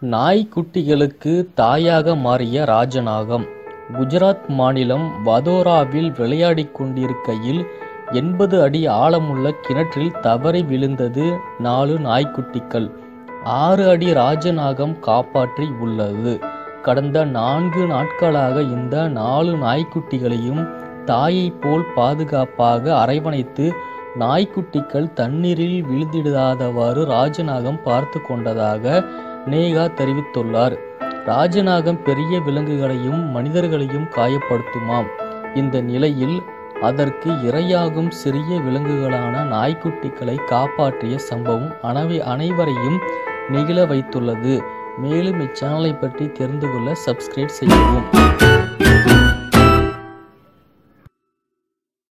நாய்க்குட்டிகளுக்கு தாயாக மாறிய ராஜநாகம் குஜராத் மாநிலம் வதோராவில் விளையாடிக் கொண்டிருக்கையில் எண்பது அடி ஆழமுள்ள கிணற்றில் தவறி விழுந்தது நாலு நாய்க்குட்டிகள் ஆறு அடி ராஜநாகம் காப்பாற்றி உள்ளது கடந்த நான்கு நாட்களாக இந்த நாலு நாய்க்குட்டிகளையும் தாயைப் போல் பாதுகாப்பாக அரவணைத்து நாய்க்குட்டிகள் தண்ணீரில் விழுந்திடாதவாறு ராஜநாகம் பார்த்து கொண்டதாக நேகா தெரிவித்துள்ளார் ராஜநாகம் பெரிய விலங்குகளையும் மனிதர்களையும் காயப்படுத்துமாம் இந்த நிலையில் அதற்கு இரையாகும் சிறிய விலங்குகளான நாய்க்குட்டிகளை காப்பாற்றிய சம்பவம் அனவை அனைவரையும் நெகிழ வைத்துள்ளது மேலும் இச்சேனலை பற்றி தெரிந்து கொள்ள சப்ஸ்கிரைப் செய்யவும்